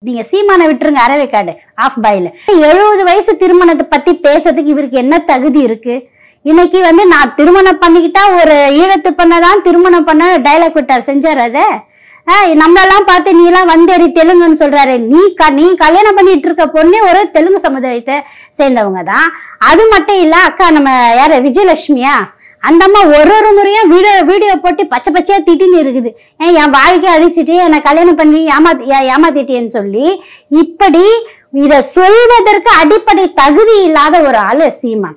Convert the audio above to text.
நீங்க சீமானை விட்டுருங்க அறவைக்காடு ஆஃப் பாயில் எழுபது வயசு திருமணத்தை பத்தி பேசுறதுக்கு இவருக்கு என்ன தகுதி இருக்கு இன்னைக்கு வந்து நான் திருமணம் பண்ணிக்கிட்டா ஒரு ஈழத்து பண்ணதான் திருமணம் பண்ண டைலாக் விட்டார் செஞ்சார் அதை ஆஹ் நம்மளெல்லாம் பார்த்து நீ எல்லாம் வந்தேறி தெலுங்குன்னு சொல்றாரு நீ க நீ கல்யாணம் பண்ணிட்டு இருக்க பொண்ணே ஒரு தெலுங்கு சமுதாயத்தை சேர்ந்தவங்க தான் அது மட்டும் இல்ல அக்கா நம்ம யாரு விஜயலட்சுமியா அந்த அம்மா ஒரு ஒரு முறையும் வீடியோ வீடியோ போட்டு பச்சை பச்சையா திட்டின்னு இருக்குது ஏன் என் வாழ்க்கையை அழிச்சிட்டு என்னை கல்யாணம் பண்ணி ஏமாத்தி ஏ- ஏமாத்திட்டேன்னு சொல்லி இப்படி இத சொல்வதற்கு அடிப்படை தகுதி இல்லாத ஒரு ஆளு சீமான்